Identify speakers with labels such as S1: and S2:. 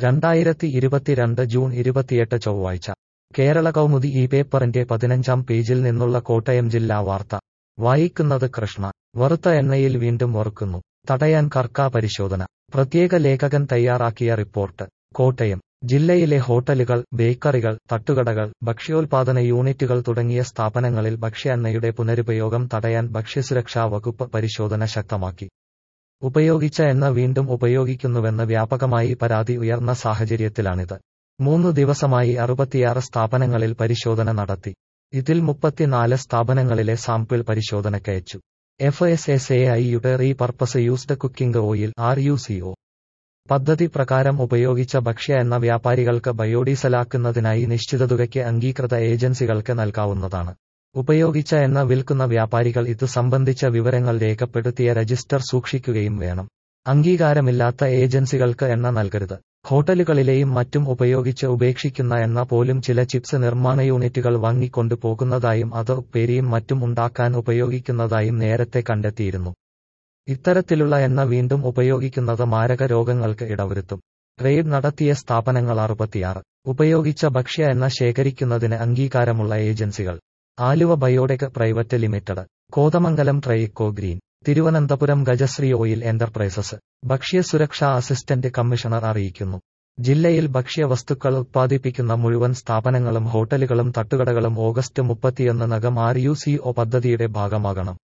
S1: രണ്ടായിരത്തി ഇരുപത്തിരണ്ട് ജൂൺ ഇരുപത്തിയെട്ട് ചൊവ്വാഴ്ച കേരള കൗമുദി ഈ പേപ്പറിന്റെ പതിനഞ്ചാം പേജിൽ നിന്നുള്ള കോട്ടയം ജില്ലാ വാർത്ത വായിക്കുന്നത് കൃഷ്ണ വറുത്ത എണ്ണയിൽ വീണ്ടും വറുക്കുന്നു തടയാൻ കർക്കാ പരിശോധന പ്രത്യേക ലേഖകൻ തയ്യാറാക്കിയ റിപ്പോർട്ട് കോട്ടയം ജില്ലയിലെ ഹോട്ടലുകൾ ബേക്കറികൾ തട്ടുകടകൾ ഭക്ഷ്യോൽപാദന യൂണിറ്റുകൾ തുടങ്ങിയ സ്ഥാപനങ്ങളിൽ ഭക്ഷ്യ എണ്ണയുടെ പുനരുപയോഗം തടയാൻ ഭക്ഷ്യസുരക്ഷാ വകുപ്പ് പരിശോധന ശക്തമാക്കി ഉപയോഗിച്ച എണ്ണ വീണ്ടും ഉപയോഗിക്കുന്നുവെന്ന് വ്യാപകമായി പരാതി ഉയർന്ന സാഹചര്യത്തിലാണിത് മൂന്നു ദിവസമായി അറുപത്തിയാറ് സ്ഥാപനങ്ങളിൽ പരിശോധന നടത്തി ഇതിൽ മുപ്പത്തിനാല് സ്ഥാപനങ്ങളിലെ സാമ്പിൾ പരിശോധനക്കയച്ചു എഫ് എസ് എസ് എ ഐയുടെ repurpose used cooking oil R U C O പദ്ധതി പ്രകാരം ഉപയോഗിച്ച ഭക്ഷ്യ എണ്ണ വ്യാപാരികൾക്ക് ബയോഡീസലാക്കുന്നതിനായി നിശ്ചിത തുകയ്ക്ക് അംഗീകൃത ഏജൻസികൾക്ക് നൽകാവുന്നതാണ് ഉപയോഗിച്ച എണ്ണ വിൽക്കുന്ന വ്യാപാരികൾ ഇത് സംബന്ധിച്ച വിവരങ്ങൾ രേഖപ്പെടുത്തിയ രജിസ്റ്റർ സൂക്ഷിക്കുകയും വേണം അംഗീകാരമില്ലാത്ത ഏജൻസികൾക്ക് എണ്ണ നൽകരുത് ഹോട്ടലുകളിലെയും മറ്റും ഉപയോഗിച്ച് ഉപേക്ഷിക്കുന്ന എണ്ണ പോലും ചില ചിപ്സ് നിർമ്മാണ യൂണിറ്റുകൾ വാങ്ങിക്കൊണ്ടു പോകുന്നതായും അത് ഉപ്പേരിയും മറ്റും ഉണ്ടാക്കാൻ ഉപയോഗിക്കുന്നതായും നേരത്തെ കണ്ടെത്തിയിരുന്നു ഇത്തരത്തിലുള്ള എണ്ണ വീണ്ടും ഉപയോഗിക്കുന്നത് മാരക രോഗങ്ങൾക്ക് ഇടവരുത്തും റെയ്ഡ് നടത്തിയ സ്ഥാപനങ്ങൾ അറുപത്തിയാറ് ഉപയോഗിച്ച ഭക്ഷ്യ എണ്ണ ശേഖരിക്കുന്നതിന് അംഗീകാരമുള്ള ഏജൻസികൾ Aluva biotech private limited Kothamangalam Trico green Thiruvananthapuram Gajashree oil enterprises ഭക്ഷ്യസുരക്ഷാ അസിസ്റ്റന്റ് കമ്മീഷണർ അറിയിക്കുന്നു ജില്ലയിൽ ഭക്ഷ്യവസ്തുക്കൾ ഉത്പാദിപ്പിക്കുന്ന മുഴുവൻ സ്ഥാപനങ്ങളും ഹോട്ടലുകളും തട്ടുകടകളും ഓഗസ്റ്റ് മുപ്പത്തിയൊന്നിനകം ആർ യു സി ഒ പദ്ധതിയുടെ ഭാഗമാകണം